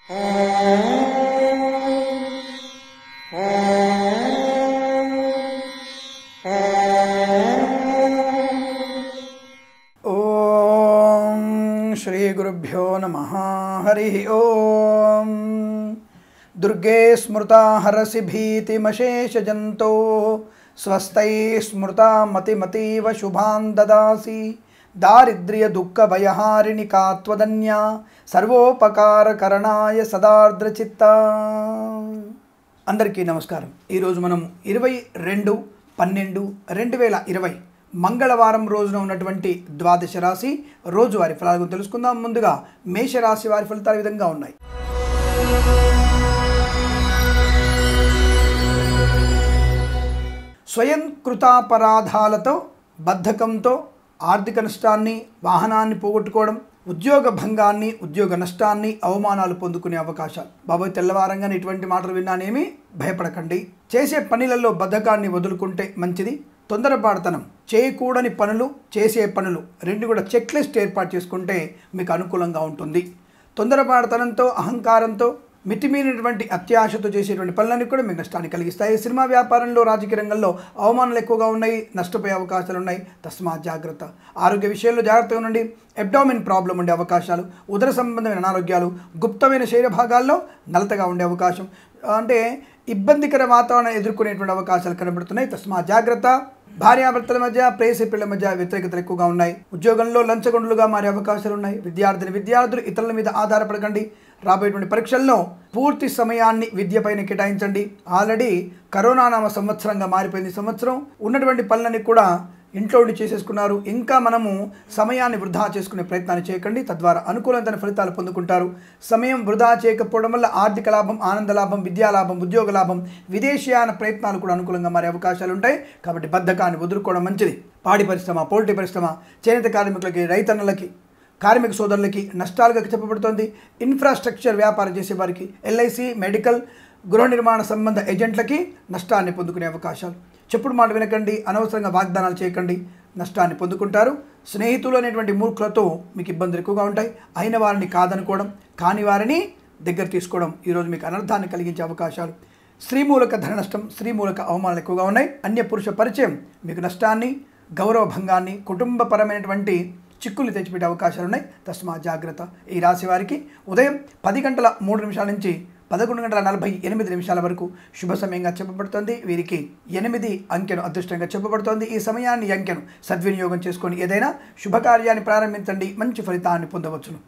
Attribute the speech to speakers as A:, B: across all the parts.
A: ఓం శ్రీ గురుభ్యో నమ హరి ఓం దుర్గే స్మృతా హరసి భీతిమశేషజంతో స్వస్థై స్మృతా మతిమతీవ శుభాన్ దదాసి దారిద్ర్య దుఃఖ భయహారిణి కాత్వదన్యా సర్వోపకారకరణాయ సదార్ద్రచిత్త అందరికీ నమస్కారం ఈరోజు మనం ఇరవై రెండు పన్నెండు రెండు వేల ఇరవై మంగళవారం రోజున ఉన్నటువంటి ద్వాదశ రాశి రోజువారి ఫలాల గురించి తెలుసుకుందాం ముందుగా మేషరాశి వారి ఫలితాలు ఈ విధంగా ఉన్నాయి స్వయం కృతాపరాధాలతో బద్ధకంతో ఆర్థిక నష్టాన్ని వాహనాన్ని పోగొట్టుకోవడం ఉద్యోగ భంగాన్ని ఉద్యోగ నష్టాన్ని అవమానాలు పొందుకునే అవకాశాలు బాబాయ్ తెల్లవారంగానే ఇటువంటి మాటలు విన్నానేమి భయపడకండి చేసే పనులలో బద్ధకాన్ని వదులుకుంటే మంచిది తొందరపాటుతనం చేయకూడని పనులు చేసే పనులు రెండు కూడా చెక్ లిస్ట్ ఏర్పాటు చేసుకుంటే మీకు అనుకూలంగా ఉంటుంది తొందరపాటుతనంతో అహంకారంతో మితిమీరినటువంటి అత్యాశతో చేసేటువంటి పనులన్నీ కూడా మీకు నష్టాన్ని కలిగిస్తాయి సినిమా వ్యాపారంలో రాజకీయ రంగంలో అవమానాలు ఎక్కువగా ఉన్నాయి నష్టపోయే అవకాశాలు ఉన్నాయి తస్మా జాగ్రత్త ఆరోగ్య విషయంలో జాగ్రత్తగా ఉండండి అబ్డామిన్ ప్రాబ్లం ఉండే అవకాశాలు ఉదర సంబంధమైన అనారోగ్యాలు గుప్తమైన శరీర భాగాల్లో నలతగా ఉండే అవకాశం అంటే ఇబ్బందికర వాతావరణం ఎదుర్కొనేటువంటి అవకాశాలు కనబడుతున్నాయి తస్మా జాగ్రత్త భార్యాభర్తల మధ్య ప్రేసిపిళ్ల మధ్య వ్యతిరేకతలు ఎక్కువగా ఉన్నాయి ఉద్యోగంలో లంచగొండలుగా మారే అవకాశాలు ఉన్నాయి విద్యార్థిని విద్యార్థులు ఇతరుల మీద ఆధారపడకండి రాబోయేటువంటి పరీక్షల్లో పూర్తి సమయాన్ని విద్యపైన కేటాయించండి ఆల్రెడీ కరోనా నామ సంవత్సరంగా మారిపోయింది ఈ సంవత్సరం ఉన్నటువంటి పనులన్నీ కూడా ఇంట్లో ఉండి చేసేసుకున్నారు ఇంకా మనము సమయాన్ని వృధా చేసుకునే ప్రయత్నాన్ని చేయకండి తద్వారా అనుకూలమైన ఫలితాలు పొందుకుంటారు సమయం వృధా చేయకపోవడం వల్ల ఆర్థిక లాభం ఆనంద లాభం విద్యా లాభం ఉద్యోగ లాభం విదేశీయాన ప్రయత్నాలు కూడా అనుకూలంగా మారే అవకాశాలు ఉంటాయి కాబట్టి బద్ధకాన్ని వదులుకోవడం మంచిది పాడి పరిశ్రమ పోల్ట్రీ పరిశ్రమ చేనేత కార్మికులకి రైతన్నలకి కార్మిక సోదరులకి నష్టాలుగా చెప్పబడుతోంది ఇన్ఫ్రాస్ట్రక్చర్ వ్యాపారం చేసే వారికి ఎల్ఐసి మెడికల్ గృహ నిర్మాణ సంబంధ ఏజెంట్లకి నష్టాన్ని పొందుకునే అవకాశాలు చెప్పుడు మాట వినకండి అనవసరంగా వాగ్దానాలు చేయకండి నష్టాన్ని పొందుకుంటారు స్నేహితులు అనేటువంటి మూర్ఖులతో మీకు ఇబ్బందులు ఎక్కువగా ఉంటాయి అయిన వారిని కాదనుకోవడం కాని వారిని దగ్గర తీసుకోవడం ఈరోజు మీకు అనర్థాన్ని కలిగించే అవకాశాలు స్త్రీ మూలక ధన నష్టం స్త్రీ మూలక అవమానాలు ఎక్కువగా ఉన్నాయి అన్య పురుష పరిచయం మీకు నష్టాన్ని గౌరవ భంగాన్ని కుటుంబపరమైనటువంటి చిక్కులు తెచ్చిపెట్టే అవకాశాలు ఉన్నాయి తస్మా జాగ్రత్త ఈ రాశి వారికి ఉదయం పది గంటల మూడు నిమిషాల నుంచి పదకొండు గంటల నలభై ఎనిమిది నిమిషాల వరకు శుభ సమయంగా చెప్పబడుతుంది వీరికి ఎనిమిది అంకెను అదృష్టంగా చెప్పబడుతోంది ఈ సమయాన్ని ఈ అంకెను సద్వినియోగం చేసుకొని ఏదైనా శుభకార్యాన్ని ప్రారంభించండి మంచి ఫలితాన్ని పొందవచ్చును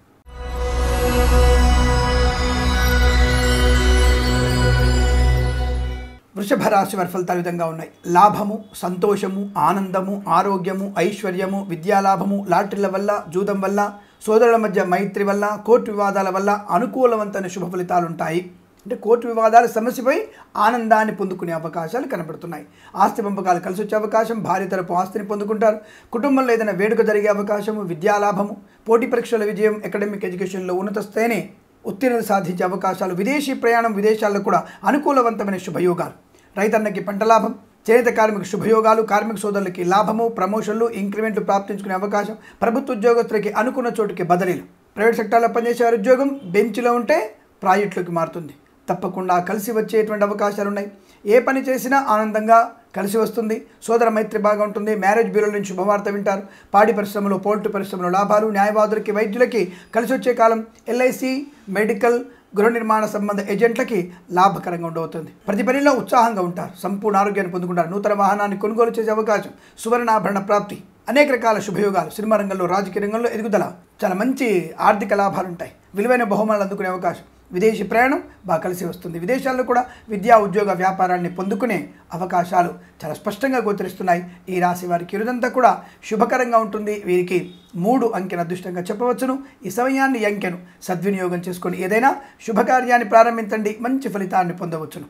A: వృషభ రాశి వారి ఫలితాలు ఈ విధంగా ఉన్నాయి లాభము సంతోషము ఆనందము ఆరోగ్యము ఐశ్వర్యము విద్యాలాభము లాటరీల వల్ల జూదం వల్ల సోదరుల మధ్య మైత్రి వల్ల కోర్టు వివాదాల వల్ల అనుకూలవంతమైన శుభ ఫలితాలు ఉంటాయి అంటే కోర్టు వివాదాల సమస్యపై ఆనందాన్ని పొందుకునే అవకాశాలు కనబడుతున్నాయి ఆస్తి పంపకాలు కలిసి వచ్చే అవకాశం భార్య తరపు ఆస్తిని పొందుకుంటారు కుటుంబంలో ఏదైనా వేడుక జరిగే అవకాశము విద్యాలాభము పోటీ పరీక్షల విజయం అకాడమిక్ ఎడ్యుకేషన్లో ఉన్నత స్థాయిని ఉత్తీర్ణత సాధించే అవకాశాలు విదేశీ ప్రయాణం విదేశాల్లో కూడా అనుకూలవంతమైన శుభయోగాలు రైతన్నకి పంట లాభం చేనేత కార్మిక శుభయోగాలు కార్మిక సోదరులకి లాభము ప్రమోషన్లు ఇంక్రిమెంట్లు ప్రాప్తించుకునే అవకాశం ప్రభుత్వ ఉద్యోగస్తులకి అనుకున్న చోటుకి బదిలీలు ప్రైవేట్ సెక్టార్లో పనిచేసే వారి ఉద్యోగం బెంచ్లో ఉంటే ప్రాజెక్టులోకి మారుతుంది తప్పకుండా కలిసి వచ్చేటువంటి అవకాశాలు ఉన్నాయి ఏ పని చేసినా ఆనందంగా కలిసి వస్తుంది సోదర మైత్రి బాగా ఉంటుంది మ్యారేజ్ బ్యూరోల నుంచి శుభవార్త వింటారు పాడి పరిశ్రమలో పోల్ట్రీ పరిశ్రమలో లాభాలు న్యాయవాదులకి వైద్యులకి కలిసి వచ్చే కాలం ఎల్ఐసి మెడికల్ గృహ నిర్మాణ సంబంధ ఏజెంట్లకి లాభకరంగా ఉండవుతుంది ప్రతి పనిలో ఉత్సాహంగా ఉంటారు సంపూర్ణ ఆరోగ్యాన్ని పొందుకుంటారు నూతన వాహనాన్ని కొనుగోలు చేసే అవకాశం సువర్ణాభరణ ప్రాప్తి అనేక రకాల శుభయోగాలు సినిమా రంగంలో రాజకీయ రంగంలో ఎదుగుదల చాలా మంచి ఆర్థిక లాభాలు ఉంటాయి విలువైన బహుమానాలు అందుకునే అవకాశం విదేశీ ప్రయాణం బాగా కలిసి వస్తుంది విదేశాల్లో కూడా విద్యా ఉద్యోగ వ్యాపారాన్ని పొందుకునే అవకాశాలు చాలా స్పష్టంగా గోచరిస్తున్నాయి ఈ రాశి వారికి ఇరుదంతా కూడా శుభకరంగా ఉంటుంది వీరికి మూడు అంకెను అదృష్టంగా చెప్పవచ్చును ఈ సమయాన్ని ఈ అంకెను సద్వినియోగం చేసుకొని ఏదైనా శుభకార్యాన్ని ప్రారంభించండి మంచి ఫలితాన్ని పొందవచ్చును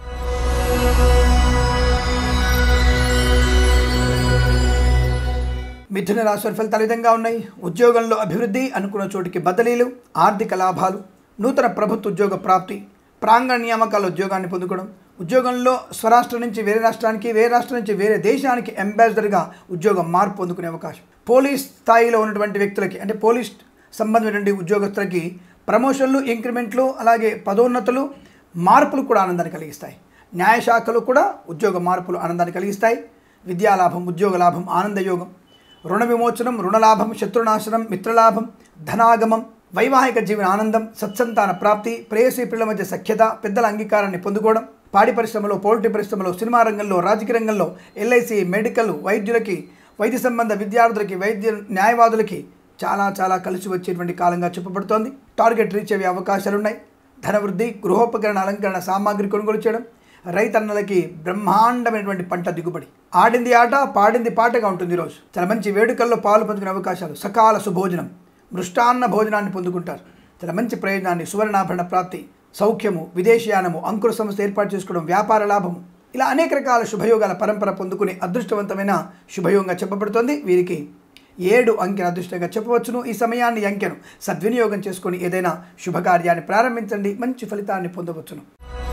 A: మిథున రాశి వారి ఫలితాలు ఈ విధంగా ఉన్నాయి ఉద్యోగంలో అభివృద్ధి అనుకున్న చోటికి బదిలీలు ఆర్థిక లాభాలు నూతన ప్రభుత్వ ఉద్యోగ ప్రాప్తి ప్రాంగణ నియామకాల ఉద్యోగాన్ని పొందుకోవడం ఉద్యోగంలో స్వరాష్ట్రం నుంచి వేరే రాష్ట్రానికి వేరే రాష్ట్రం నుంచి వేరే దేశానికి అంబాసిడర్గా ఉద్యోగం మార్పు పొందుకునే అవకాశం పోలీస్ స్థాయిలో ఉన్నటువంటి వ్యక్తులకి అంటే పోలీస్ సంబంధమైనటువంటి ఉద్యోగస్తులకి ప్రమోషన్లు ఇంక్రిమెంట్లు అలాగే పదోన్నతులు మార్పులు కూడా ఆనందాన్ని కలిగిస్తాయి న్యాయశాఖలు కూడా ఉద్యోగ మార్పులు ఆనందాన్ని కలిగిస్తాయి విద్యాలాభం ఉద్యోగ లాభం ఆనందయోగం రుణ విమోచనం రుణలాభం శత్రునాశనం మిత్రలాభం ధనాగమం వైవాహిక జీవన ఆనందం సత్సంతాన ప్రాప్తి ప్రేయసీ పిల్లల మధ్య సఖ్యత పెద్దల అంగీకారాన్ని పొందుకోవడం పాడి పరిశ్రమలో పౌల్ట్రీ పరిశ్రమలో సినిమా రంగంలో రాజకీయ రంగంలో ఎల్ఐసి మెడికల్ వైద్యులకి వైద్య సంబంధ విద్యార్థులకి వైద్య న్యాయవాదులకి చాలా చాలా కలిసి వచ్చేటువంటి కాలంగా చెప్పబడుతోంది టార్గెట్ రీచ్ అయ్యే అవకాశాలున్నాయి ధనవృద్ధి గృహోపకరణ అలంకరణ సామాగ్రి కొనుగోలు చేయడం రైతన్నలకి బ్రహ్మాండమైనటువంటి పంట దిగుబడి ఆడింది ఆట పాడింది పాటగా ఉంటుంది ఈరోజు చాలా మంచి వేడుకల్లో పాలు పంచుకునే అవకాశాలు సకాల సుభోజనం మృష్టాన్న భోజనాన్ని పొందుకుంటారు చాలా మంచి ప్రయోజనాన్ని సువర్ణాభరణ ప్రాప్తి సౌఖ్యము విదేశీయానము అంకుర సంస్థ ఏర్పాటు చేసుకోవడం వ్యాపార లాభము ఇలా అనేక రకాల శుభయోగాల పరంపర పొందుకునే అదృష్టవంతమైన శుభయోగంగా చెప్పబడుతోంది వీరికి ఏడు అంకెన అదృష్టంగా చెప్పవచ్చును ఈ సమయాన్ని ఈ అంకెను సద్వినియోగం చేసుకొని ఏదైనా శుభకార్యాన్ని ప్రారంభించండి మంచి ఫలితాన్ని పొందవచ్చును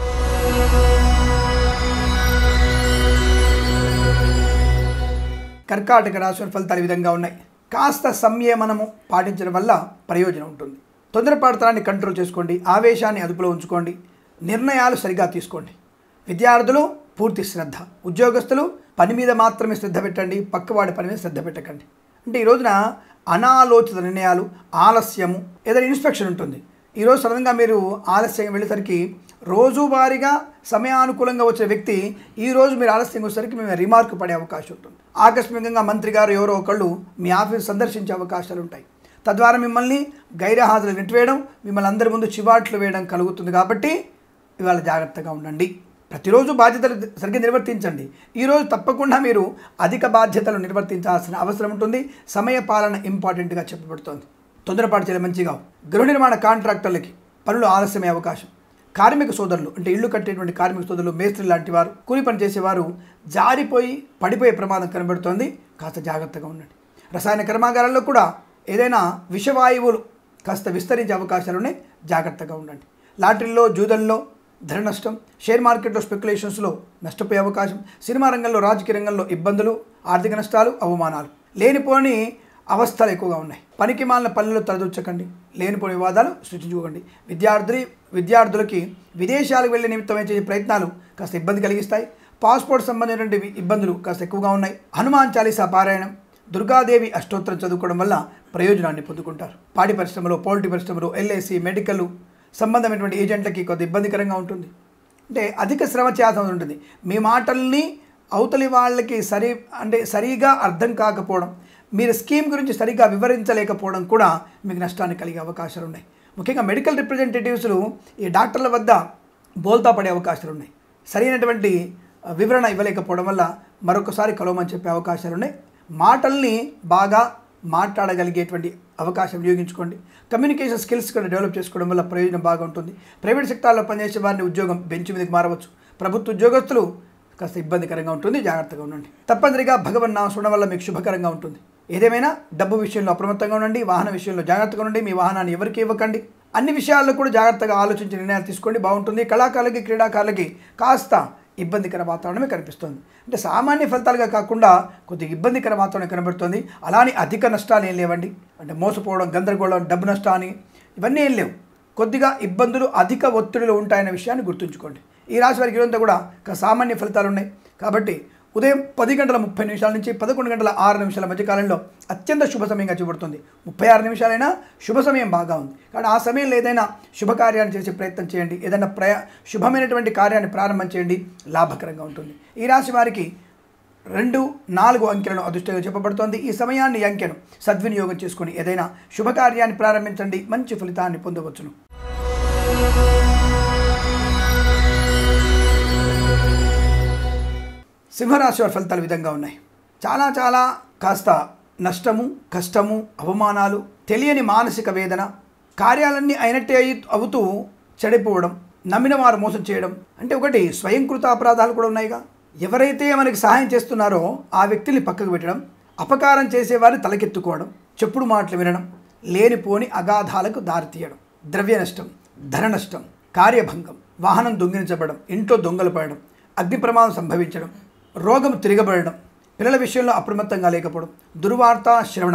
A: కర్కాటక రాశి ఫలితాలు ఈ విధంగా ఉన్నాయి కాస్త సంయమనము పాటించడం వల్ల ప్రయోజనం ఉంటుంది తొందరపాటుతనాన్ని కంట్రోల్ చేసుకోండి ఆవేశాన్ని అదుపులో ఉంచుకోండి నిర్ణయాలు సరిగా తీసుకోండి విద్యార్థులు పూర్తి శ్రద్ధ ఉద్యోగస్తులు పని మీద మాత్రమే శ్రద్ధ పెట్టండి పక్కవాడి పని మీద శ్రద్ధ పెట్టకండి అంటే ఈ రోజున అనాలోచిత నిర్ణయాలు ఆలస్యము ఏదైనా ఇన్స్పెక్షన్ ఉంటుంది ఈరోజు సడన్గా మీరు ఆలస్యంగా వెళ్ళేసరికి రోజువారీగా సమయానుకూలంగా వచ్చే వ్యక్తి ఈ రోజు మీరు ఆలస్యంగా వచ్చేసరికి మేము రిమార్క్ పడే అవకాశం ఉంటుంది ఆకస్మికంగా మంత్రి గారు ఎవరో ఒకళ్ళు మీ ఆఫీస్ సందర్శించే అవకాశాలు ఉంటాయి తద్వారా మిమ్మల్ని గైరహాజరు నెట్టివేయడం మిమ్మల్ని అందరి ముందు చివాట్లు వేయడం కలుగుతుంది కాబట్టి ఇవాళ జాగ్రత్తగా ఉండండి ప్రతిరోజు బాధ్యతలు సరిగ్గా నిర్వర్తించండి ఈరోజు తప్పకుండా మీరు అధిక బాధ్యతలు నిర్వర్తించాల్సిన అవసరం ఉంటుంది సమయ పాలన ఇంపార్టెంట్గా చెప్పబడుతోంది తొందరపాటు చేయడం మంచిగా గృహ నిర్మాణ కాంట్రాక్టర్లకి పనులు ఆలస్యమయ్యే అవకాశం కార్మిక సోదరులు అంటే ఇల్లు కట్టేటువంటి కార్మిక సోదరులు మేస్త్రి లాంటి వారు కూలి పని చేసేవారు జారిపోయి పడిపోయే ప్రమాదం కనబడుతోంది కాస్త జాగ్రత్తగా ఉండండి రసాయన కర్మాగారాల్లో కూడా ఏదైనా విషవాయువులు కాస్త విస్తరించే అవకాశాలు ఉన్నాయి జాగ్రత్తగా ఉండండి లాటరీలో జూదల్లో ధర నష్టం షేర్ మార్కెట్లో స్పెక్యులేషన్స్లో నష్టపోయే అవకాశం సినిమా రంగంలో రాజకీయ రంగంలో ఇబ్బందులు ఆర్థిక నష్టాలు అవమానాలు లేనిపోని అవస్థలు ఎక్కువగా ఉన్నాయి పనికి మాలిన పనులు తలదూర్చకండి లేనిపోని వివాదాలు సృష్టించుకోకండి విద్యార్థి విద్యార్థులకి విదేశాలకు వెళ్ళే నిమిత్తమై చేసే ప్రయత్నాలు కాస్త ఇబ్బంది కలిగిస్తాయి పాస్పోర్ట్ సంబంధించినటువంటి ఇబ్బందులు కాస్త ఎక్కువగా ఉన్నాయి హనుమాన్ చాలీసా పారాయణం దుర్గాదేవి అష్టోత్తరం చదువుకోవడం వల్ల ప్రయోజనాన్ని పొందుకుంటారు పాడి పరిశ్రమలో పౌల్ట్రీ పరిశ్రమలో ఎల్ఐసి మెడికల్ సంబంధమైనటువంటి ఏజెంట్లకి కొద్ది ఇబ్బందికరంగా ఉంటుంది అంటే అధిక శ్రమ చేయాల్సి ఉంటుంది మీ మాటల్ని అవతలి వాళ్ళకి సరి అంటే సరిగా అర్థం కాకపోవడం మీరు స్కీమ్ గురించి సరిగా వివరించలేకపోవడం కూడా మీకు నష్టాన్ని కలిగే అవకాశాలు ఉన్నాయి ముఖ్యంగా మెడికల్ రిప్రజెంటేటివ్స్లు ఈ డాక్టర్ల వద్ద బోల్తా పడే అవకాశాలు ఉన్నాయి సరైనటువంటి వివరణ ఇవ్వలేకపోవడం వల్ల మరొకసారి కలవమని చెప్పే అవకాశాలు ఉన్నాయి మాటల్ని బాగా మాట్లాడగలిగేటువంటి అవకాశం వినియోగించుకోండి కమ్యూనికేషన్ స్కిల్స్ కూడా డెవలప్ చేసుకోవడం వల్ల ప్రయోజనం బాగా ఉంటుంది ప్రైవేట్ సెక్టార్లో పనిచేసే వారిని ఉద్యోగం బెంచ్ మీదకి మారవచ్చు ప్రభుత్వ ఉద్యోగస్తులు కాస్త ఇబ్బందికరంగా ఉంటుంది జాగ్రత్తగా ఉండండి తప్పనిసరిగా భగవన్ నామ చూడడం వల్ల మీకు శుభకరంగా ఉంటుంది ఏదేమైనా డబ్బు విషయంలో అప్రమత్తంగా ఉండండి వాహన విషయంలో జాగ్రత్తగా ఉండండి మీ వాహనాన్ని ఎవరికి ఇవ్వకండి అన్ని విషయాల్లో కూడా జాగ్రత్తగా ఆలోచించి నిర్ణయాలు తీసుకోండి బాగుంటుంది కళాకారులకి క్రీడాకారులకి కాస్త ఇబ్బందికర వాతావరణమే కనిపిస్తుంది అంటే సామాన్య ఫలితాలుగా కాకుండా కొద్దిగా ఇబ్బందికర వాతావరణం కనబడుతుంది అలానే అధిక నష్టాలు ఏం లేవండి అంటే మోసపోవడం గందరగోళం డబ్బు నష్టాన్ని ఇవన్నీ ఏం లేవు కొద్దిగా ఇబ్బందులు అధిక ఒత్తిడిలో ఉంటాయనే విషయాన్ని గుర్తుంచుకోండి ఈ రాశి వారికి ఇదంతా కూడా ఒక సామాన్య ఫలితాలు ఉన్నాయి కాబట్టి ఉదయం పది గంటల ముప్పై నిమిషాల నుంచి పదకొండు గంటల ఆరు నిమిషాల మధ్య కాలంలో అత్యంత శుభ సమయంగా చూపడుతుంది ముప్పై ఆరు నిమిషాలైనా శుభ సమయం బాగా ఉంది కాబట్టి ఆ సమయంలో ఏదైనా శుభకార్యాన్ని చేసే ప్రయత్నం చేయండి ఏదైనా ప్రయ శుభమైనటువంటి కార్యాన్ని ప్రారంభం చేయండి లాభకరంగా ఉంటుంది ఈ రాశి వారికి రెండు నాలుగు అంకెలను అదృష్టంగా చెప్పబడుతోంది ఈ సమయాన్ని ఈ అంకెను సద్వినియోగం చేసుకొని ఏదైనా శుభకార్యాన్ని ప్రారంభించండి మంచి ఫలితాన్ని పొందవచ్చును సింహరాశి వారి ఫలితాలు ఈ విధంగా ఉన్నాయి చాలా చాలా కాస్త నష్టము కష్టము అవమానాలు తెలియని మానసిక వేదన కార్యాలన్నీ అయినట్టే అయి అవుతూ చెడిపోవడం నమ్మిన వారు మోసం చేయడం అంటే ఒకటి స్వయంకృత అపరాధాలు కూడా ఉన్నాయిగా ఎవరైతే మనకి సహాయం చేస్తున్నారో ఆ వ్యక్తిని పక్కకు పెట్టడం అపకారం చేసేవారిని తలకెత్తుకోవడం చెప్పుడు మాటలు వినడం లేనిపోని అగాధాలకు దారితీయడం ద్రవ్య నష్టం ధన నష్టం కార్యభంగం వాహనం దొంగిలించబడడం ఇంట్లో దొంగలు పడడం అగ్ని ప్రమాదం సంభవించడం రోగం తిరగబడడం పిల్లల విషయంలో అప్రమత్తంగా లేకపోవడం దుర్వార్త శ్రవణం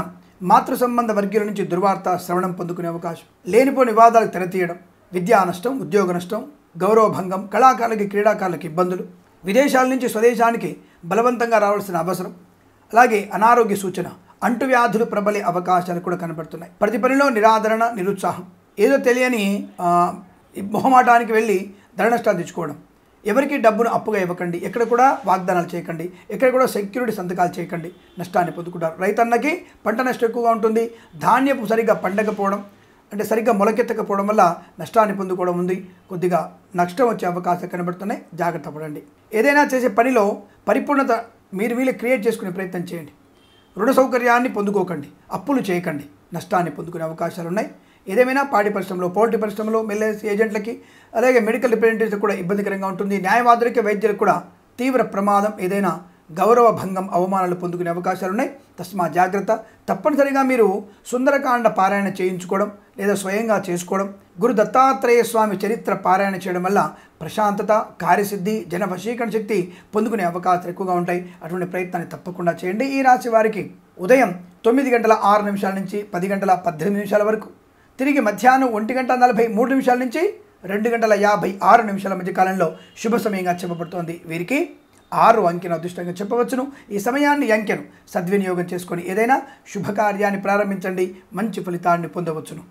A: మాతృ సంబంధ వర్గీయుల నుంచి దుర్వార్త శ్రవణం పొందుకునే అవకాశం లేనిపోని వివాదాలకు తెరతీయడం విద్యా నష్టం ఉద్యోగ నష్టం గౌరవభంగం కళాకారులకి క్రీడాకారులకు ఇబ్బందులు విదేశాల నుంచి స్వదేశానికి బలవంతంగా రావాల్సిన అవసరం అలాగే అనారోగ్య సూచన అంటువ్యాధులు ప్రబలే అవకాశాలు కూడా కనబడుతున్నాయి ప్రతి పనిలో నిరాదరణ నిరుత్సాహం ఏదో తెలియని ఆ, ఈ మొహమాటానికి వెళ్ళి ధర నష్టాలు తెచ్చుకోవడం ఎవరికి డబ్బును అప్పుగా ఇవ్వకండి ఎక్కడ కూడా వాగ్దానాలు చేయకండి ఎక్కడ కూడా సెక్యూరిటీ సంతకాలు చేయకండి నష్టాన్ని పొందుకుంటారు రైతన్నకి పంట నష్టం ఎక్కువగా ఉంటుంది ధాన్యపు సరిగ్గా పండకపోవడం అంటే సరిగ్గా మొలకెత్తకపోవడం వల్ల నష్టాన్ని పొందుకోవడం ఉంది కొద్దిగా నష్టం వచ్చే అవకాశాలు కనబడుతున్నాయి జాగ్రత్త పడండి ఏదైనా చేసే పనిలో పరిపూర్ణత మీరు వీళ్ళు క్రియేట్ చేసుకునే ప్రయత్నం చేయండి రుణ సౌకర్యాన్ని పొందుకోకండి అప్పులు చేయకండి నష్టాన్ని పొందుకునే అవకాశాలు ఉన్నాయి ఏదేమైనా పాడి పరిశ్రమలో పౌల్ట్రీ పరిశ్రమలో మెల్లెస్ ఏజెంట్లకి అలాగే మెడికల్ రిప్రజెంటేటివ్స్ కూడా ఇబ్బందికరంగా ఉంటుంది న్యాయవాదులకి వైద్యులకు కూడా తీవ్ర ప్రమాదం ఏదైనా గౌరవ భంగం అవమానాలు పొందుకునే అవకాశాలు ఉన్నాయి తస్మా జాగ్రత్త తప్పనిసరిగా మీరు సుందరకాండ పారాయణ చేయించుకోవడం లేదా స్వయంగా చేసుకోవడం గురు దత్తాత్రేయ స్వామి చరిత్ర పారాయణ చేయడం వల్ల ప్రశాంతత కార్యసిద్ధి జన వశీకరణ శక్తి పొందుకునే అవకాశాలు ఎక్కువగా ఉంటాయి అటువంటి ప్రయత్నాన్ని తప్పకుండా చేయండి ఈ రాశి వారికి ఉదయం తొమ్మిది గంటల ఆరు నిమిషాల నుంచి పది గంటల పద్దెనిమిది నిమిషాల వరకు తిరిగి మధ్యాహ్నం ఒంటి గంట నలభై మూడు నిమిషాల నుంచి రెండు గంటల యాభై ఆరు నిమిషాల మధ్య కాలంలో శుభ సమయంగా చెప్పబడుతోంది వీరికి ఆరు అంకెను అదృష్టంగా చెప్పవచ్చును ఈ సమయాన్ని ఈ అంకెను సద్వినియోగం చేసుకొని ఏదైనా శుభకార్యాన్ని ప్రారంభించండి మంచి ఫలితాన్ని పొందవచ్చును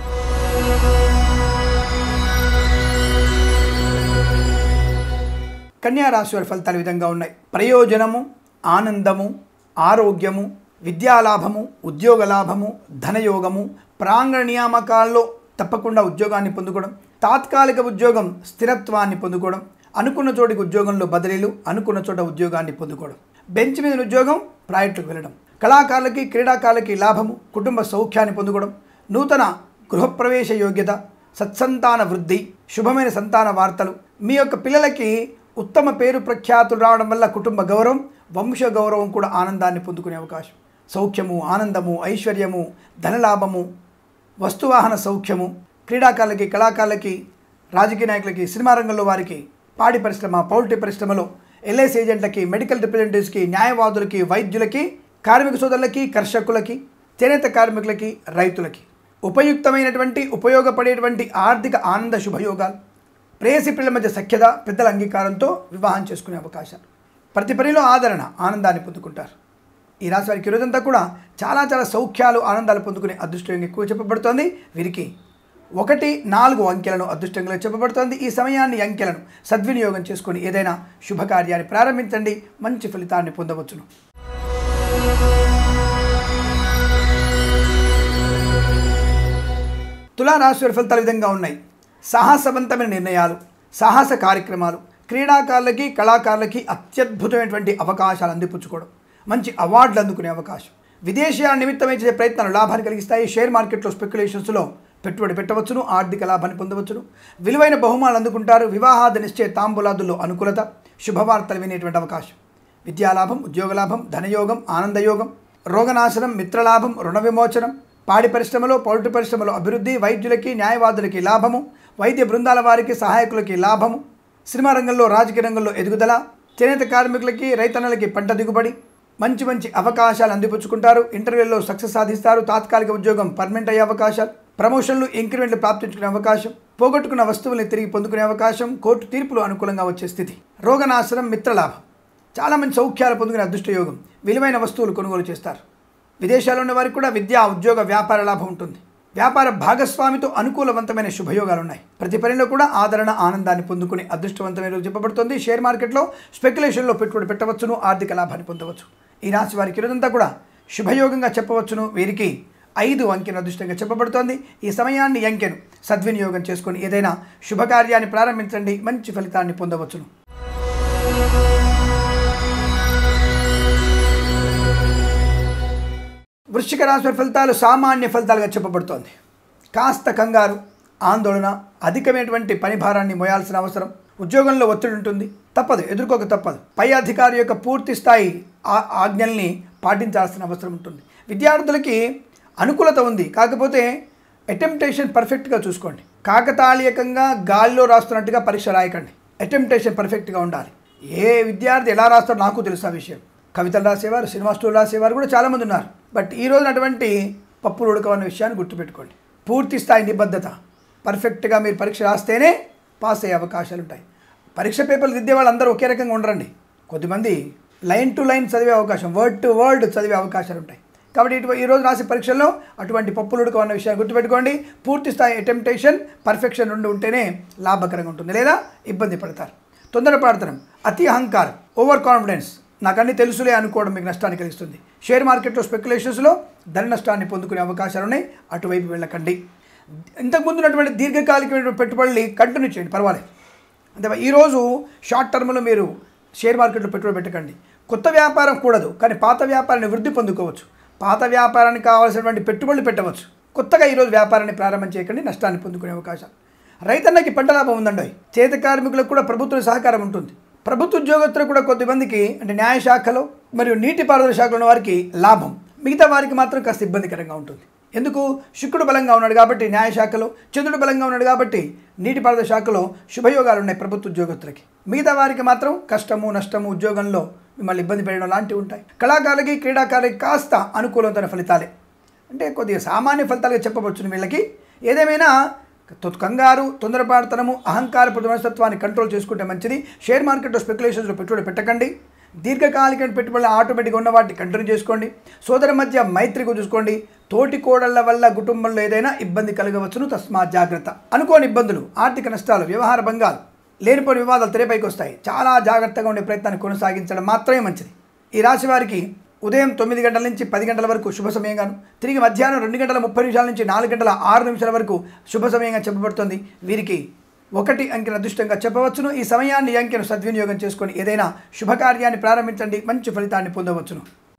A: కన్యా రాశి వారి ఫలితాలు ఈ విధంగా ఉన్నాయి ప్రయోజనము ఆనందము ఆరోగ్యము విద్యాలాభము ఉద్యోగ లాభము ధనయోగము ప్రాంగణ నియామకాల్లో తప్పకుండా ఉద్యోగాన్ని పొందుకోవడం తాత్కాలిక ఉద్యోగం స్థిరత్వాన్ని పొందుకోవడం అనుకున్న చోటికి ఉద్యోగంలో బదిలీలు అనుకున్న చోట ఉద్యోగాన్ని పొందుకోవడం బెంచ్ మీద ఉద్యోగం ప్రాజెక్టుకు వెళ్ళడం కళాకారులకి క్రీడాకారులకి లాభము కుటుంబ సౌఖ్యాన్ని పొందుకోవడం నూతన గృహప్రవేశ యోగ్యత సత్సంతాన వృద్ధి శుభమైన సంతాన వార్తలు మీ యొక్క పిల్లలకి ఉత్తమ పేరు ప్రఖ్యాతులు రావడం వల్ల కుటుంబ గౌరవం వంశ గౌరవం కూడా ఆనందాన్ని పొందుకునే అవకాశం సౌఖ్యము ఆనందము ఐశ్వర్యము ధనలాభము వస్తువాహన సౌఖ్యము క్రీడాకారులకి కళాకారులకి రాజకీయ నాయకులకి సినిమా రంగంలో వారికి పాడి పరిశ్రమ పౌల్ట్రీ పరిశ్రమలో ఎల్ఐసి ఏజెంట్లకి మెడికల్ రిప్రజెంటేటివ్స్కి న్యాయవాదులకి వైద్యులకి కార్మిక సోదరులకి కర్షకులకి చేనేత కార్మికులకి రైతులకి ఉపయుక్తమైనటువంటి ఉపయోగపడేటువంటి ఆర్థిక ఆనంద శుభయోగాలు ప్రేయసి పిల్లల మధ్య సఖ్యత పెద్దల అంగీకారంతో వివాహం చేసుకునే అవకాశాలు ప్రతి పనిలో ఆదరణ ఆనందాన్ని పొందుకుంటారు ఈ రాశి వారికి ఈరోజంతా కూడా చాలా చాలా సౌఖ్యాలు ఆనందాలు పొందుకునే అదృష్టం ఎక్కువ చెప్పబడుతోంది వీరికి ఒకటి నాలుగు అంకెలను అదృష్టంగా చెప్పబడుతోంది ఈ సమయాన్ని ఈ అంకెలను సద్వినియోగం చేసుకొని ఏదైనా శుభకార్యాన్ని ప్రారంభించండి మంచి ఫలితాన్ని పొందవచ్చును తులారాశి వారి ఫలితాలు ఈ విధంగా ఉన్నాయి సాహసవంతమైన నిర్ణయాలు సాహస కార్యక్రమాలు క్రీడాకారులకి కళాకారులకి అత్యద్భుతమైనటువంటి అవకాశాలు అందిపుచ్చుకోవడం మంచి అవార్డులు అందుకునే అవకాశం విదేశీయాల నిమిత్తమై చేసే ప్రయత్నాలు లాభాన్ని కలిగిస్తాయి షేర్ మార్కెట్లో స్పెక్యులేషన్స్లో పెట్టుబడి పెట్టవచ్చును ఆర్థిక లాభాన్ని పొందవచ్చును విలువైన బహుమానాలు అందుకుంటారు వివాహాది నిశ్చయ తాంబూలాదుల్లో అనుకూలత శుభవార్తలు వినేటువంటి అవకాశం విద్యాలాభం ఉద్యోగలాభం ధనయోగం ఆనందయోగం రోగనాశనం మిత్రలాభం రుణ విమోచనం పాడి పరిశ్రమలో పౌల్ట్రీ పరిశ్రమలో అభివృద్ధి వైద్యులకి న్యాయవాదులకి లాభము వైద్య బృందాల వారికి సహాయకులకి లాభము సినిమా రంగంలో రాజకీయ రంగంలో ఎదుగుదల చేనేత కార్మికులకి రైతన్నలకి పంట దిగుబడి మంచి మంచి అవకాశాలు అందిపుచ్చుకుంటారు ఇంటర్వ్యూల్లో సక్సెస్ సాధిస్తారు తాత్కాలిక ఉద్యోగం పర్మనెంట్ అయ్యే అవకాశాలు ప్రమోషన్లు ఇంక్రిమెంట్లు ప్రాప్తించుకునే అవకాశం పోగొట్టుకున్న వస్తువుల్ని తిరిగి పొందుకునే అవకాశం కోర్టు తీర్పులు అనుకూలంగా వచ్చే స్థితి రోగనాశనం మిత్రలాభం చాలా మంచి సౌఖ్యాలు పొందుకునే అదృష్ట యోగం విలువైన వస్తువులు కొనుగోలు చేస్తారు విదేశాల్లో ఉన్న వారికి కూడా విద్యా ఉద్యోగ వ్యాపార లాభం ఉంటుంది వ్యాపార భాగస్వామితో అనుకూలవంతమైన శుభయోగాలు ఉన్నాయి ప్రతి పనిలో కూడా ఆదరణ ఆనందాన్ని పొందుకునే అదృష్టవంతమైన రోజు చెప్పబడుతుంది షేర్ మార్కెట్లో స్పెక్యులేషన్లో పెట్టుబడి పెట్టవచ్చును ఆర్థిక లాభాన్ని పొందవచ్చు ఈ రాశి వారికి ఈరోజంతా కూడా శుభయోగంగా చెప్పవచ్చును వీరికి ఐదు అంకెను అదృష్టంగా చెప్పబడుతోంది ఈ సమయాన్ని ఈ అంకెను సద్వినియోగం చేసుకొని ఏదైనా శుభకార్యాన్ని ప్రారంభించండి మంచి ఫలితాన్ని పొందవచ్చును వృశ్చిక రాశి వారి ఫలితాలు సామాన్య ఫలితాలుగా చెప్పబడుతోంది కాస్త కంగారు ఆందోళన అధికమైనటువంటి పని భారాన్ని మోయాల్సిన అవసరం ఉద్యోగంలో ఒత్తిడి ఉంటుంది తప్పదు ఎదుర్కోక తప్పదు పై అధికారి యొక్క పూర్తి స్థాయి ఆ- ఆజ్ఞల్ని పాటించాల్సిన అవసరం ఉంటుంది విద్యార్థులకి అనుకూలత ఉంది కాకపోతే అటెంప్టేషన్ పర్ఫెక్ట్గా చూసుకోండి కాకతాళీయకంగా గాలిలో రాస్తున్నట్టుగా పరీక్ష రాయకండి అటెంప్టేషన్ పర్ఫెక్ట్గా ఉండాలి ఏ విద్యార్థి ఎలా రాస్తారో నాకు తెలుసు ఆ విషయం కవితలు రాసేవారు సినిమా స్టోర్ రాసేవారు కూడా చాలామంది ఉన్నారు బట్ ఈ రోజున అటువంటి పప్పులు ఉడకవన్న విషయాన్ని గుర్తుపెట్టుకోండి పూర్తి స్థాయి నిబద్ధత పర్ఫెక్ట్గా మీరు పరీక్ష రాస్తేనే పాస్ అయ్యే అవకాశాలు ఉంటాయి పరీక్ష పేపర్లు దిద్దే వాళ్ళు అందరూ ఒకే రకంగా ఉండరండి కొద్దిమంది లైన్ టు లైన్ చదివే అవకాశం వర్డ్ టు వర్డ్ చదివే అవకాశాలు ఉంటాయి కాబట్టి ఇటు ఈ రోజు రాసే పరీక్షల్లో అటువంటి పప్పులు ఉడకం అన్న విషయాన్ని గుర్తుపెట్టుకోండి పూర్తి స్థాయి అటెంప్టేషన్ పర్ఫెక్షన్ రెండు ఉంటేనే లాభకరంగా ఉంటుంది లేదా ఇబ్బంది పడతారు తొందరపడతనం అతి అహంకారం ఓవర్ కాన్ఫిడెన్స్ నాకు అన్ని తెలుసులే అనుకోవడం మీకు నష్టాన్ని కలిగిస్తుంది షేర్ మార్కెట్లో స్పెక్యులేషన్స్లో ధన నష్టాన్ని పొందుకునే అవకాశాలు ఉన్నాయి అటువైపు వెళ్ళకండి ఇంతకుముందు ఉన్నటువంటి దీర్ఘకాలికమైన పెట్టుబడులు కంటిన్యూ చేయండి పర్వాలేదు అంతే ఈరోజు షార్ట్ టర్మ్లో మీరు షేర్ మార్కెట్లో పెట్టుబడి పెట్టకండి కొత్త వ్యాపారం కూడదు కానీ పాత వ్యాపారాన్ని వృద్ధి పొందుకోవచ్చు పాత వ్యాపారానికి కావాల్సినటువంటి పెట్టుబడులు పెట్టవచ్చు కొత్తగా ఈరోజు వ్యాపారాన్ని ప్రారంభం చేయకండి నష్టాన్ని పొందుకునే అవకాశం రైతన్నకి పంట లాభం ఉందండి చేతి కార్మికులకు కూడా ప్రభుత్వ సహకారం ఉంటుంది ప్రభుత్వ ఉద్యోగస్తులు కూడా కొద్దిమందికి అంటే న్యాయశాఖలో మరియు నీటిపారుదల శాఖలో ఉన్న వారికి లాభం మిగతా వారికి మాత్రం కాస్త ఇబ్బందికరంగా ఉంటుంది ఎందుకు శుక్రుడు బలంగా ఉన్నాడు కాబట్టి న్యాయశాఖలో చంద్రుడు బలంగా ఉన్నాడు కాబట్టి నీటిపారుదల శాఖలో శుభయోగాలు ఉన్నాయి ప్రభుత్వ ఉద్యోగస్తులకి మిగతా వారికి మాత్రం కష్టము నష్టము ఉద్యోగంలో మిమ్మల్ని ఇబ్బంది పెట్టడం లాంటివి ఉంటాయి కళాకారులకి క్రీడాకారులకి కాస్త అనుకూలమైన ఫలితాలే అంటే కొద్దిగా సామాన్య ఫలితాలుగా చెప్పవచ్చు వీళ్ళకి ఏదేమైనా తొ- కంగారు తొందరపాటుతనము అహంకారపు మనస్తత్వాన్ని కంట్రోల్ చేసుకుంటే మంచిది షేర్ మార్కెట్లో స్పెక్యులేషన్స్లో పెట్టుబడి పెట్టకండి దీర్ఘకాలిక పెట్టుబడులు ఆటోమేటిక్గా ఉన్న వాటిని కంటిన్యూ చేసుకోండి సోదర మధ్య మైత్రిగా చూసుకోండి తోటి కోడళ్ల వల్ల కుటుంబంలో ఏదైనా ఇబ్బంది కలగవచ్చును తస్మా జాగ్రత్త అనుకోని ఇబ్బందులు ఆర్థిక నష్టాలు వ్యవహార భంగాలు లేనిపోని వివాదాలు తెరపైకి వస్తాయి చాలా జాగ్రత్తగా ఉండే ప్రయత్నాన్ని కొనసాగించడం మాత్రమే మంచిది ఈ రాశి వారికి ఉదయం తొమ్మిది గంటల నుంచి పది గంటల వరకు శుభ సమయంగాను తిరిగి మధ్యాహ్నం రెండు గంటల ముప్పై నిమిషాల నుంచి నాలుగు గంటల ఆరు నిమిషాల వరకు శుభ సమయంగా చెప్పబడుతుంది వీరికి ఒకటి అంకెను అదృష్టంగా చెప్పవచ్చును ఈ సమయాన్ని ఈ అంకెను సద్వినియోగం చేసుకొని ఏదైనా శుభకార్యాన్ని ప్రారంభించండి మంచి ఫలితాన్ని పొందవచ్చును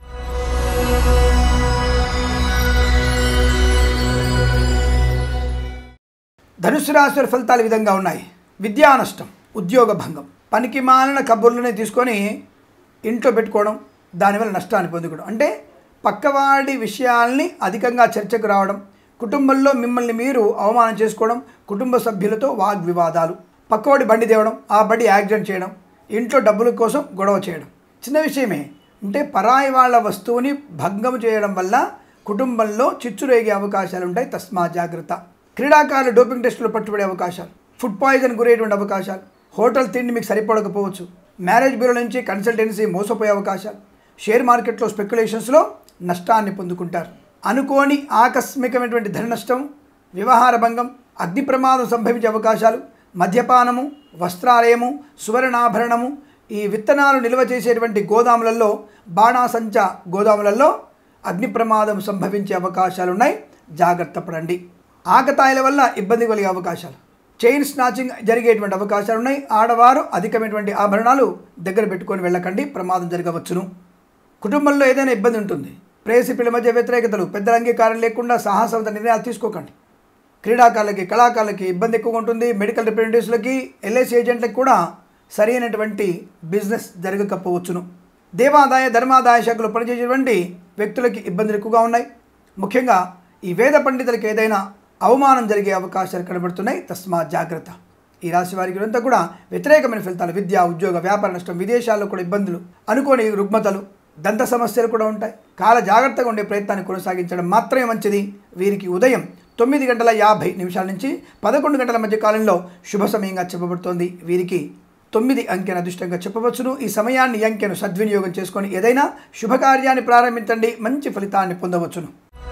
A: ధనుసు రాశి వారి ఫలితాలు ఈ విధంగా ఉన్నాయి విద్యా నష్టం ఉద్యోగ భంగం పనికి మాలిన కబుర్లని తీసుకొని ఇంట్లో పెట్టుకోవడం దానివల్ల నష్టాన్ని పొందుకోవడం అంటే పక్కవాడి విషయాల్ని అధికంగా చర్చకు రావడం కుటుంబంలో మిమ్మల్ని మీరు అవమానం చేసుకోవడం కుటుంబ సభ్యులతో వాగ్వివాదాలు పక్కవాడి బండి తేవడం ఆ బండి యాక్సిడెంట్ చేయడం ఇంట్లో డబ్బుల కోసం గొడవ చేయడం చిన్న విషయమే అంటే పరాయి వాళ్ళ వస్తువుని భంగం చేయడం వల్ల కుటుంబంలో చిచ్చు రేగే అవకాశాలు ఉంటాయి తస్మా జాగ్రత్త క్రీడాకారులు డోపింగ్ టెస్టులు పట్టుబడే అవకాశాలు ఫుడ్ పాయిజన్ గురయ్యేటువంటి అవకాశాలు హోటల్ తిండి మీకు సరిపడకపోవచ్చు మ్యారేజ్ బ్యూరో నుంచి కన్సల్టెన్సీ మోసపోయే అవకాశాలు షేర్ మార్కెట్లో స్పెక్యులేషన్స్లో నష్టాన్ని పొందుకుంటారు అనుకోని ఆకస్మికమైనటువంటి ధన నష్టం వ్యవహార భంగం అగ్ని ప్రమాదం సంభవించే అవకాశాలు మద్యపానము వస్త్రాలయము సువర్ణాభరణము ఈ విత్తనాలు నిల్వ చేసేటువంటి గోదాములలో బాణాసంచ గోదాములలో అగ్ని ప్రమాదం సంభవించే అవకాశాలు ఉన్నాయి జాగ్రత్త పడండి ఆకతాయిల వల్ల ఇబ్బంది కలిగే అవకాశాలు చైన్ స్నాచింగ్ జరిగేటువంటి అవకాశాలు ఉన్నాయి ఆడవారు అధికమైనటువంటి ఆభరణాలు దగ్గర పెట్టుకొని వెళ్ళకండి ప్రమాదం జరగవచ్చును కుటుంబంలో ఏదైనా ఇబ్బంది ఉంటుంది ప్రేయసి పిల్లల మధ్య వ్యతిరేకతలు పెద్దల అంగీకారం లేకుండా సాహసవంత నిర్ణయాలు తీసుకోకండి క్రీడాకారులకి కళాకారులకి ఇబ్బంది ఎక్కువగా ఉంటుంది మెడికల్ రిప్రజెంటేటివ్స్లకి ఎల్ఐసి ఏజెంట్లకు కూడా సరైనటువంటి బిజినెస్ జరగకపోవచ్చును దేవాదాయ ధర్మాదాయ శాఖలో పనిచేసేటువంటి వ్యక్తులకి ఇబ్బందులు ఎక్కువగా ఉన్నాయి ముఖ్యంగా ఈ వేద పండితులకి ఏదైనా అవమానం జరిగే అవకాశాలు కనబడుతున్నాయి తస్మా జాగ్రత్త ఈ రాశి వారికి అంతా కూడా వ్యతిరేకమైన ఫలితాలు విద్య ఉద్యోగ వ్యాపార నష్టం విదేశాల్లో కూడా ఇబ్బందులు అనుకోని రుగ్మతలు దంత సమస్యలు కూడా ఉంటాయి కాల జాగ్రత్తగా ఉండే ప్రయత్నాన్ని కొనసాగించడం మాత్రమే మంచిది వీరికి ఉదయం తొమ్మిది గంటల యాభై నిమిషాల నుంచి పదకొండు గంటల మధ్య కాలంలో శుభ సమయంగా చెప్పబడుతోంది వీరికి తొమ్మిది అంకెను అదృష్టంగా చెప్పవచ్చును ఈ సమయాన్ని ఈ అంకెను సద్వినియోగం చేసుకొని ఏదైనా శుభకార్యాన్ని ప్రారంభించండి మంచి ఫలితాన్ని పొందవచ్చును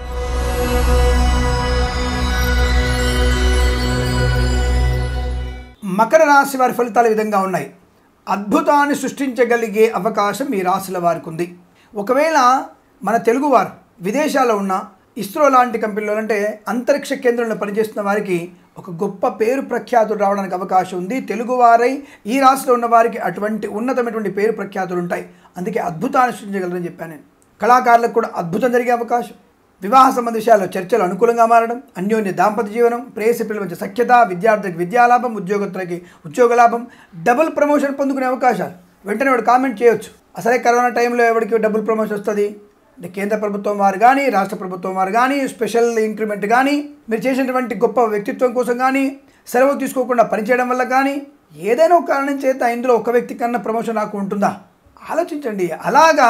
A: మకర రాశి వారి ఫలితాలు ఈ విధంగా ఉన్నాయి అద్భుతాన్ని సృష్టించగలిగే అవకాశం ఈ రాశుల వారికి ఉంది ఒకవేళ మన తెలుగువారు విదేశాల్లో ఉన్న ఇస్రో లాంటి కంపెనీలో అంటే అంతరిక్ష కేంద్రంలో పనిచేస్తున్న వారికి ఒక గొప్ప పేరు ప్రఖ్యాతులు రావడానికి అవకాశం ఉంది తెలుగువారై ఈ రాశిలో ఉన్న వారికి అటువంటి ఉన్నతమైనటువంటి పేరు ప్రఖ్యాతులు ఉంటాయి అందుకే అద్భుతాన్ని సృష్టించగలరని చెప్పాను నేను కళాకారులకు కూడా అద్భుతం జరిగే అవకాశం వివాహ సంబంధ విషయాల్లో చర్చలు అనుకూలంగా మారడం అన్యోన్య దాంపత్య జీవనం ప్రేయసి పిల్లల మధ్య సఖ్యత విద్యార్థికి విద్యాలాభం ఉద్యోగస్తులకి ఉద్యోగ లాభం డబుల్ ప్రమోషన్ పొందుకునే అవకాశాలు వెంటనే వాడు కామెంట్ చేయొచ్చు అసలే కరోనా టైంలో ఎవరికి డబుల్ ప్రమోషన్ వస్తుంది అంటే కేంద్ర ప్రభుత్వం వారు కానీ రాష్ట్ర ప్రభుత్వం వారు కానీ స్పెషల్ ఇంక్రిమెంట్ కానీ మీరు చేసినటువంటి గొప్ప వ్యక్తిత్వం కోసం కానీ సెలవు తీసుకోకుండా పనిచేయడం వల్ల కానీ ఏదైనా ఒక కారణం చేత ఇందులో ఒక వ్యక్తి కన్నా ప్రమోషన్ నాకు ఉంటుందా ఆలోచించండి అలాగా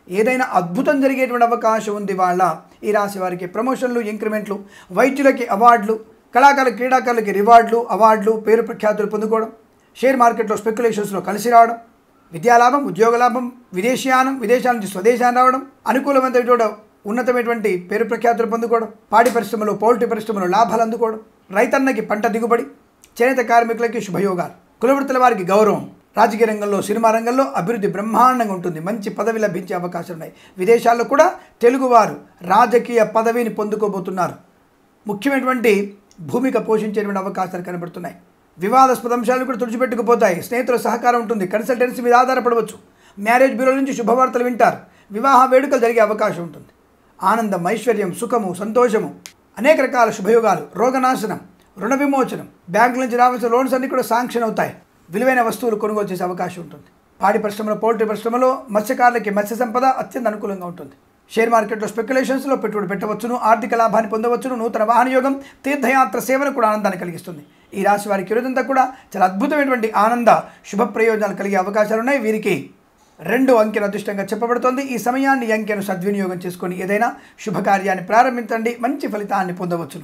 A: ఏదైనా అద్భుతం జరిగేటువంటి అవకాశం ఉంది వాళ్ళ ఈ రాశి వారికి ప్రమోషన్లు ఇంక్రిమెంట్లు వైద్యులకి అవార్డులు కళాకారుల క్రీడాకారులకి రివార్డులు అవార్డులు పేరు ప్రఖ్యాతులు పొందుకోవడం షేర్ మార్కెట్లో స్పెక్యులేషన్స్లో కలిసి రావడం విద్యాలాభం ఉద్యోగ లాభం విదేశీయానం విదేశాల నుంచి స్వదేశాన్ని రావడం అనుకూలమైనటువంటి ఉన్నతమైనటువంటి పేరు ప్రఖ్యాతులు పొందుకోవడం పాడి పరిశ్రమలో పౌల్ట్రీ పరిశ్రమలో లాభాలు అందుకోవడం రైతన్నకి పంట దిగుబడి చేనేత కార్మికులకి శుభయోగాలు కులవృత్తుల వారికి గౌరవం రాజకీయ రంగంలో సినిమా రంగంలో అభివృద్ధి బ్రహ్మాండంగా ఉంటుంది మంచి పదవి లభించే అవకాశాలు ఉన్నాయి విదేశాల్లో కూడా తెలుగువారు రాజకీయ పదవిని పొందుకోబోతున్నారు ముఖ్యమైనటువంటి భూమిక పోషించేటువంటి అవకాశాలు కనబడుతున్నాయి వివాదాస్పద అంశాలు కూడా తుడిచిపెట్టుకుపోతాయి స్నేహితుల సహకారం ఉంటుంది కన్సల్టెన్సీ మీద ఆధారపడవచ్చు మ్యారేజ్ బ్యూరో నుంచి శుభవార్తలు వింటారు వివాహ వేడుకలు జరిగే అవకాశం ఉంటుంది ఆనందం ఐశ్వర్యం సుఖము సంతోషము అనేక రకాల శుభయోగాలు రోగనాశనం రుణ విమోచనం బ్యాంకుల నుంచి రావాల్సిన లోన్స్ అన్ని కూడా శాంక్షన్ అవుతాయి విలువైన వస్తువులు కొనుగోలు చేసే అవకాశం ఉంటుంది పాడి పరిశ్రమలో పౌల్ట్రీ పరిశ్రమలో మత్స్యకారులకి మత్స్య సంపద అత్యంత అనుకూలంగా ఉంటుంది షేర్ మార్కెట్లో స్పెక్యులేషన్స్లో పెట్టుబడి పెట్టవచ్చును ఆర్థిక లాభాన్ని పొందవచ్చును నూతన వాహన యోగం తీర్థయాత్ర సేవను కూడా ఆనందాన్ని కలిగిస్తుంది ఈ రాశి వారికి ఈరోజంతా కూడా చాలా అద్భుతమైనటువంటి ఆనంద శుభ ప్రయోజనాలు కలిగే అవకాశాలు ఉన్నాయి వీరికి రెండు అంకెను అదృష్టంగా చెప్పబడుతోంది ఈ సమయాన్ని ఈ అంకెను సద్వినియోగం చేసుకొని ఏదైనా శుభకార్యాన్ని ప్రారంభించండి మంచి ఫలితాన్ని పొందవచ్చును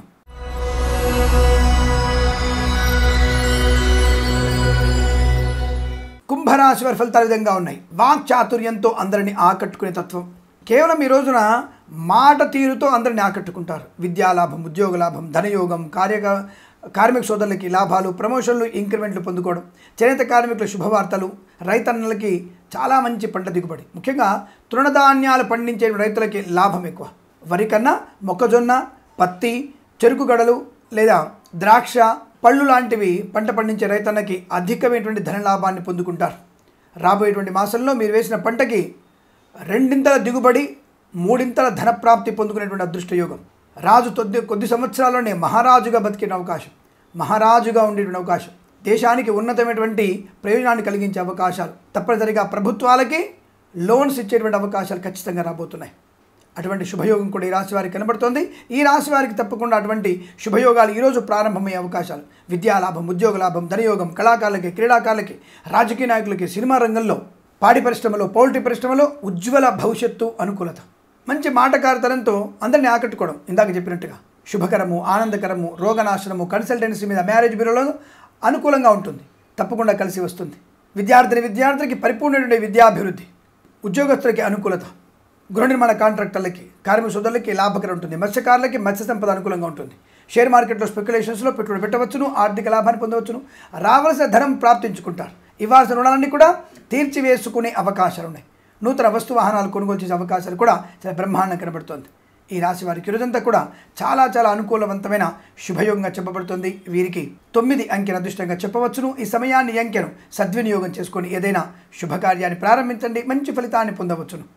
A: కుంభరాశి వారి ఫలితాలు ఈ విధంగా ఉన్నాయి వాక్ చాతుర్యంతో అందరిని ఆకట్టుకునే తత్వం కేవలం ఈ రోజున మాట తీరుతో అందరిని ఆకట్టుకుంటారు విద్యాలాభం ఉద్యోగ లాభం ధనయోగం కార్య కార్మిక సోదరులకి లాభాలు ప్రమోషన్లు ఇంక్రిమెంట్లు పొందుకోవడం చేనేత కార్మికుల శుభవార్తలు రైతన్నలకి చాలా మంచి పంట దిగుబడి ముఖ్యంగా తృణధాన్యాలు పండించే రైతులకి లాభం ఎక్కువ వరి కన్నా మొక్కజొన్న పత్తి చెరుకు గడలు లేదా ద్రాక్ష పళ్ళు లాంటివి పంట పండించే రైతన్నకి అధికమైనటువంటి ధన లాభాన్ని పొందుకుంటారు రాబోయేటువంటి మాసంలో మీరు వేసిన పంటకి రెండింతల దిగుబడి మూడింతల ధన ప్రాప్తి పొందుకునేటువంటి అదృష్ట యోగం రాజు కొద్ది కొద్ది సంవత్సరాల్లోనే మహారాజుగా బతికిన అవకాశం మహారాజుగా ఉండేటువంటి అవకాశం దేశానికి ఉన్నతమైనటువంటి ప్రయోజనాన్ని కలిగించే అవకాశాలు తప్పనిసరిగా ప్రభుత్వాలకి లోన్స్ ఇచ్చేటువంటి అవకాశాలు ఖచ్చితంగా రాబోతున్నాయి అటువంటి శుభయోగం కూడా ఈ రాశి వారికి కనబడుతోంది ఈ రాశి వారికి తప్పకుండా అటువంటి శుభయోగాలు ఈరోజు ప్రారంభమయ్యే అవకాశాలు విద్యాలాభం ఉద్యోగ లాభం ధనయోగం కళాకారులకి క్రీడాకారులకి రాజకీయ నాయకులకి సినిమా రంగంలో పాడి పరిశ్రమలో పౌల్ట్రీ పరిశ్రమలో ఉజ్వల భవిష్యత్తు అనుకూలత మంచి మాటకారితనంతో అందరినీ ఆకట్టుకోవడం ఇందాక చెప్పినట్టుగా శుభకరము ఆనందకరము రోగనాశనము కన్సల్టెన్సీ మీద మ్యారేజ్ బ్యూరోలో అనుకూలంగా ఉంటుంది తప్పకుండా కలిసి వస్తుంది విద్యార్థిని విద్యార్థులకి పరిపూర్ణమైన విద్యాభివృద్ధి ఉద్యోగస్తులకి అనుకూలత గృహ నిర్మాణ కాంట్రాక్టర్లకి కార్మిక సోదరులకి లాభకరం ఉంటుంది మత్స్యకారులకి మత్స్య సంపద అనుకూలంగా ఉంటుంది షేర్ మార్కెట్లో స్పెక్యులేషన్స్లో పెట్టుబడి పెట్టవచ్చును ఆర్థిక లాభాన్ని పొందవచ్చును రావాల్సిన ధనం ప్రాప్తించుకుంటారు ఇవ్వాల్సిన రుణాలన్నీ కూడా తీర్చివేసుకునే అవకాశాలు ఉన్నాయి నూతన వస్తు వాహనాలు కొనుగోలు చేసే అవకాశాలు కూడా చాలా బ్రహ్మాండం కనబడుతోంది ఈ రాశి వారికి ఈరోజంతా కూడా చాలా చాలా అనుకూలవంతమైన శుభయోగంగా చెప్పబడుతుంది వీరికి తొమ్మిది అంకెను అదృష్టంగా చెప్పవచ్చును ఈ సమయాన్ని ఈ అంకెను సద్వినియోగం చేసుకొని ఏదైనా శుభకార్యాన్ని ప్రారంభించండి మంచి ఫలితాన్ని పొందవచ్చును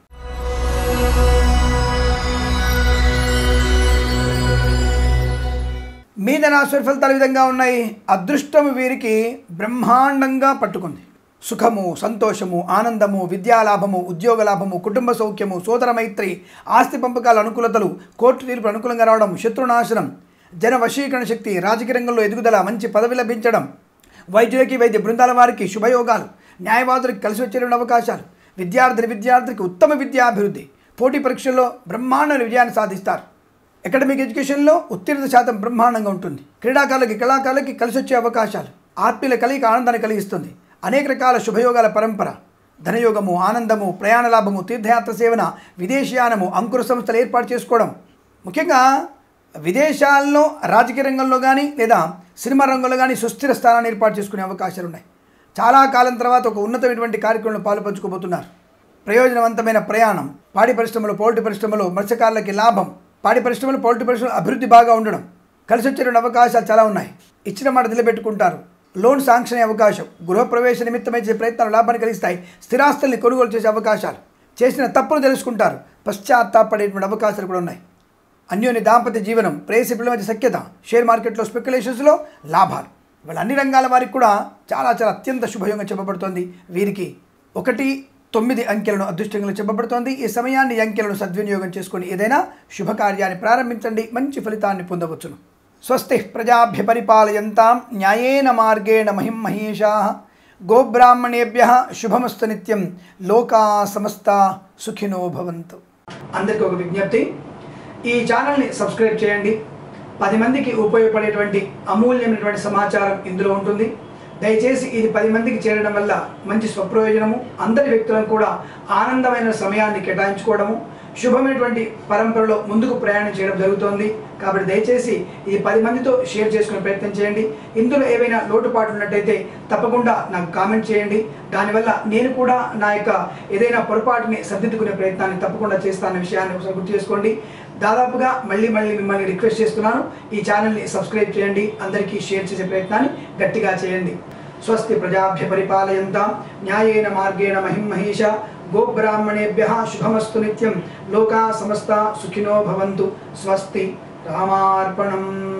A: మీద రాశి ఫలితాలు ఈ విధంగా ఉన్నాయి అదృష్టం వీరికి బ్రహ్మాండంగా పట్టుకుంది సుఖము సంతోషము ఆనందము విద్యాలాభము ఉద్యోగ లాభము కుటుంబ సౌఖ్యము సోదర మైత్రి ఆస్తి పంపకాల అనుకూలతలు కోర్టు తీర్పు అనుకూలంగా రావడం శత్రునాశనం జన వశీకరణ శక్తి రాజకీయ రంగంలో ఎదుగుదల మంచి పదవి లభించడం వైద్యులకి వైద్య బృందాల వారికి శుభయోగాలు న్యాయవాదులకు కలిసి వచ్చేటువంటి అవకాశాలు విద్యార్థిని విద్యార్థికి ఉత్తమ విద్యాభివృద్ధి పోటీ పరీక్షల్లో బ్రహ్మాండమైన విజయాన్ని సాధిస్తారు అకాడమిక్ ఎడ్యుకేషన్లో ఉత్తీర్ణత శాతం బ్రహ్మాండంగా ఉంటుంది క్రీడాకారులకి కళాకారులకి కలిసి వచ్చే అవకాశాలు ఆత్మీయుల కలిగి ఆనందాన్ని కలిగిస్తుంది అనేక రకాల శుభయోగాల పరంపర ధనయోగము ఆనందము ప్రయాణ లాభము తీర్థయాత్ర సేవన విదేశీయానము అంకుర సంస్థలు ఏర్పాటు చేసుకోవడం ముఖ్యంగా విదేశాల్లో రాజకీయ రంగంలో కానీ లేదా సినిమా రంగంలో కానీ సుస్థిర స్థానాన్ని ఏర్పాటు చేసుకునే అవకాశాలు ఉన్నాయి చాలా కాలం తర్వాత ఒక ఉన్నతమైనటువంటి కార్యక్రమంలో పాలుపంచుకోబోతున్నారు ప్రయోజనవంతమైన ప్రయాణం పాడి పరిశ్రమలో పౌల్ట్రీ పరిశ్రమలో మత్స్యకారులకి లాభం పాడి పరిశ్రమలు పౌల్ట్రీ పరిశ్రమలు అభివృద్ధి బాగా ఉండడం కలిసి వచ్చేటువంటి అవకాశాలు చాలా ఉన్నాయి ఇచ్చిన మాట నిలబెట్టుకుంటారు లోన్ శాంక్షన్ అయ్యే అవకాశం గృహప్రవేశ నిమిత్తమై చేసే ప్రయత్నాలు లాభాన్ని కలిగిస్తాయి స్థిరాస్తుల్ని కొనుగోలు చేసే అవకాశాలు చేసిన తప్పును తెలుసుకుంటారు పశ్చాత్తాపడేటువంటి అవకాశాలు కూడా ఉన్నాయి అన్యోన్య దాంపత్య జీవనం ప్రేయసి పిల్లల మధ్య సఖ్యత షేర్ మార్కెట్లో స్పెక్యులేషన్స్లో లాభాలు వాళ్ళ అన్ని రంగాల వారికి కూడా చాలా చాలా అత్యంత శుభయోగంగా చెప్పబడుతోంది వీరికి ఒకటి తొమ్మిది అంకెలను అదృష్టంగా చెప్పబడుతోంది ఈ సమయాన్ని ఈ అంకెలను సద్వినియోగం చేసుకొని ఏదైనా శుభకార్యాన్ని ప్రారంభించండి మంచి ఫలితాన్ని పొందవచ్చును స్వస్తి ప్రజాభ్య పరిపాలయంతాం న్యాయేన మార్గేణ మహిం మహేషా గోబ్రాహ్మణేభ్య శుభమస్తు నిత్యం లోకా సమస్త సుఖినో భవంతు అందరికీ ఒక విజ్ఞప్తి ఈ ఛానల్ని సబ్స్క్రైబ్ చేయండి పది మందికి ఉపయోగపడేటువంటి అమూల్యమైనటువంటి సమాచారం ఇందులో ఉంటుంది దయచేసి ఇది పది మందికి చేరడం వల్ల మంచి స్వప్రయోజనము అందరి వ్యక్తులను కూడా ఆనందమైన సమయాన్ని కేటాయించుకోవడము శుభమైనటువంటి పరంపరలో ముందుకు ప్రయాణం చేయడం జరుగుతోంది కాబట్టి దయచేసి ఇది పది మందితో షేర్ చేసుకునే ప్రయత్నం చేయండి ఇందులో ఏవైనా లోటుపాట్లు ఉన్నట్టయితే తప్పకుండా నాకు కామెంట్ చేయండి దానివల్ల నేను కూడా నా యొక్క ఏదైనా పొరపాటుని సర్దిద్దుకునే ప్రయత్నాన్ని తప్పకుండా చేస్తానన్న విషయాన్ని ఒకసారి గుర్తు చేసుకోండి దాదాపుగా మళ్ళీ మళ్ళీ మిమ్మల్ని రిక్వెస్ట్ చేస్తున్నాను ఈ ఛానల్ని సబ్స్క్రైబ్ చేయండి అందరికీ షేర్ చేసే ప్రయత్నాన్ని గట్టిగా చేయండి స్వస్తి ప్రజాభ్య పరిపాలయంతాం న్యాయేన మార్గేణ మహిం మహేష గోబ్రాహ్మణేభ్య శుభమస్తు నిత్యం లోకా సమస్త సుఖినో భవంతు స్వస్తి రామార్పణం